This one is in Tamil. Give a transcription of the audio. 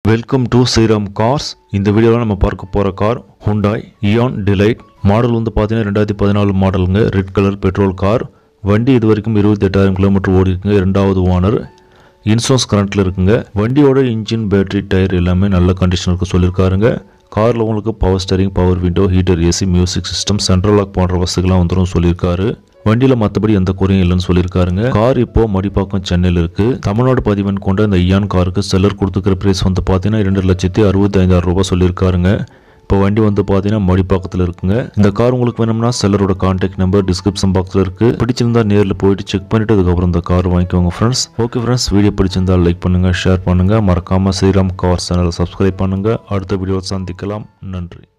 வெல்கம் டு ஸ்ரீராம் கார்ஸ் இந்த வீடியோவில் நம்ம பார்க்க போகிற car Hyundai Eon delight model வந்து பார்த்தீங்கன்னா ரெண்டாயிரத்தி பதினாலு மாடலுங்க ரெட் கலர் பெட்ரோல் கார் வண்டி இது வரைக்கும் இருபத்தி எட்டாயிரம் கிலோமீட்டர் ஓடி இருக்குங்க ரெண்டாவது ஓனர் இன்சூரன்ஸ் கரண்ட்டில் இருக்குங்க வண்டியோட இன்ஜின் பேட்டரி டயர் எல்லாமே நல்ல கண்டிஷன் இருக்கு சொல்லியிருக்காருங்க காரில் உங்களுக்கு power steering power window heater AC music system central lock போன்ற வசதிகள்லாம் வந்துடும் சொல்லியிருக்காரு வண்டியில் மற்றபடி எந்த குறையும் இல்லைன்னு சொல்லியிருக்காருங்க கார் இப்போ மடிப்பாக்கம் சென்னையில் இருக்கு தமிழ்நாடு பதிவெண் கொண்ட இந்த இயான் காருக்கு செல்லர் கொடுத்துக்கிற பிரைஸ் வந்து பார்த்தீங்கன்னா இரண்டு லட்சத்தி அறுபத்தி ஐந்தாயிரம் ரூபாய் சொல்லியிருக்காருங்க இப்போ வண்டி வந்து பார்த்தீங்கன்னா மடிப்பாக்கத்தில் இருக்குங்க இந்த கார் உங்களுக்கு வேணும்னா செல்லரோட கான்டாக்ட் நம்பர் டிஸ்கிரிப்ஷன் பாக்ஸில் இருக்கு பிடிச்சிருந்தா நேரில் போயிட்டு செக் பண்ணிட்டு அதுக்கப்புறம் இந்த கார் வாங்கிக்கோங்க ஃப்ரெண்ட்ஸ் ஓகே ஃப்ரெண்ட்ஸ் வீடியோ பிடிச்சிருந்தா லைக் பண்ணுங்க ஷேர் பண்ணுங்க மறக்காம ஸ்ரீராம் கார் சேனலை சப்ஸ்கிரைப் பண்ணுங்க அடுத்த வீடியோவில் சந்திக்கலாம் நன்றி